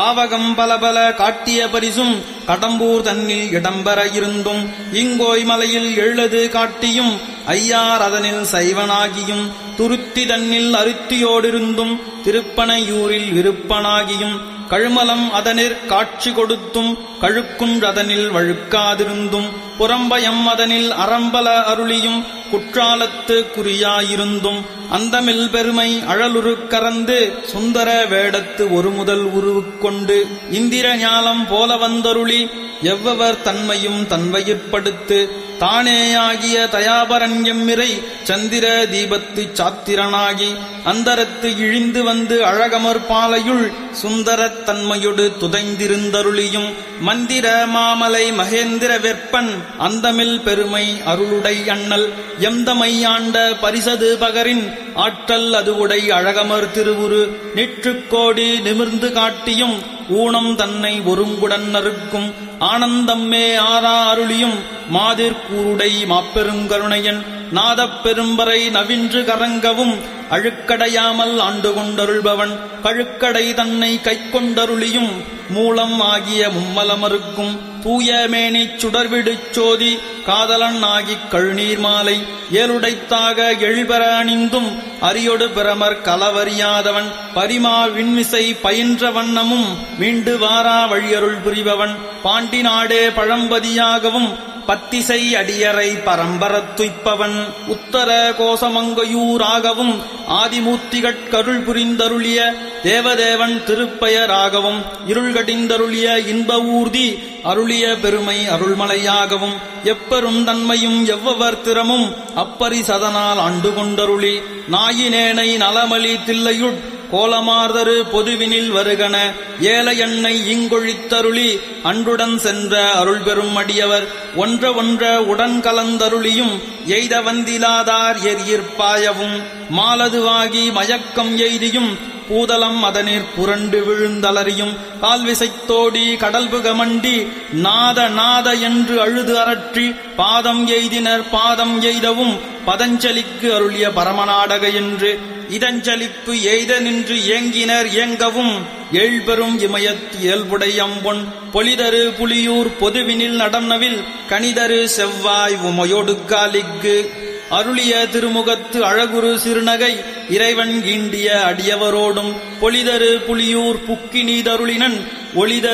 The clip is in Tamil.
பாவகம் பல பல காட்டிய பரிசும் கடம்பூர் தன்னில் இடம்பெற இருந்தும் இங்கோய் மலையில் எழுது காட்டியும் ஐயார் அதனில் சைவனாகியும் துருத்தி தன்னில் அருத்தியோடிருந்தும் திருப்பனையூரில் விருப்பனாகியும் கழுமலம் அதனிற் காட்சி கொடுத்தும் கழுக்குன்றதனில் வழுக்காதிருந்தும் புறம்பயம் அதனில் அறம்பல அருளியும் குற்றாலத்து குறியாயிருந்தும் அந்தமில் பெருமை அழலுரு கறந்து சுந்தர வேடத்து ஒரு முதல் உருவுக்கொண்டு இந்திர ஞாலம் போல வந்தருளி எவ்வவர் தன்மையும் தன்வயிற்படுத்து தானேயாகிய தயாபரன் எம்மிரை சந்திர தீபத்து சாத்திரனாகி அந்தரத்து இழிந்து வந்து அழகமர் பாலையுள் சுந்தரத் தன்மையொடு துதைந்திருந்தருளியும் மந்திர மாமலை மகேந்திர வெற்பன் அந்தமில் பெருமை அருளுடை அண்ணல் எந்தமை ஆண்ட பரிசது பகரின் ஆற்றல் அது உடை அழகமர் திருவுரு நிற்றுக்கோடி நிமிர்ந்து காட்டியும் ஊனம் தன்னை ஒருங்குடன் நறுக்கும் ஆனந்தம்மே ஆரா அருளியும் மாதிர்கூருடை மாப்பெருங்கருணையன் நாதப் பெரும்பரை நவின்று கரங்கவும் அழுக்கடையாமல் ஆண்டு கொண்டருள்பவன் கழுக்கடை தன்னை கைக்கொண்டருளியும் மூலம் ஆகிய மும்மலமருக்கும் தூய மேனிச் சுடர்விடுச் சோதி காதலன் ஆகிக் கழுநீர் மாலை ஏழுடைத்தாக எழில்பெற அணிந்தும் அரியொடு பிரமர் கலவறியாதவன் பரிமா விண்மிசை பயின்ற வண்ணமும் மீண்டு வாரா வழியருள் புரிபவன் பாண்டி நாடே பழம்பதியாகவும் பத்திசை அடியரை பரம்பரத் துய்ப்பவன் உத்தர கோசமங்கையூராகவும் ஆதிமூர்த்திகட்கருள் புரிந்தருளிய தேவதேவன் திருப்பெயராகவும் இருள்கடிந்தருளிய இன்ப ஊர்தி அருளிய பெருமை அருள்மலையாகவும் எப்பெரும் தன்மையும் எவ்வவர் திறமும் அப்பரிசதனால் ஆண்டு கொண்டருளி நாயினேனை நலமலி தில்லையுட் கோலமார்தரு பொதுவினில் வருகன ஏல எண்ணை இங்கொழித்தருளி அன்றுடன் சென்ற அருள் பெறும் அடியவர் ஒன்ற ஒன்ற உடன் கலந்தருளியும் எய்த வந்திலாதார் எரியற்பாயவும் மாலதுவாகி மயக்கம் எய்தியும் பூதலம் அதனிற் புரண்டு விழுந்தலறியும் கால்விசைத்தோடி கடல்புகமண்டி நாத நாத என்று அழுது அரற்றி பாதம் எய்தினர் பாதம் எய்தவும் பதஞ்சலிக்கு அருளிய பரமநாடக என்று இதஞ்சலிப்பு எய்த நின்று ஏங்கினர் ஏங்கவும் ஏழ்பெரும் இமயத் இயல்புடையம்பொன் பொலிதரு புலியூர் பொதுவினில் நடனவில் கணிதரு செவ்வாய் உமையொடுக்காலிக்கு அருளிய திருமுகத்து அழகுரு சிறுநகை இறைவன் ஈண்டிய அடியவரோடும் பொலிதரு புலியூர் புக்கினீதருளினன் ஒளிதரு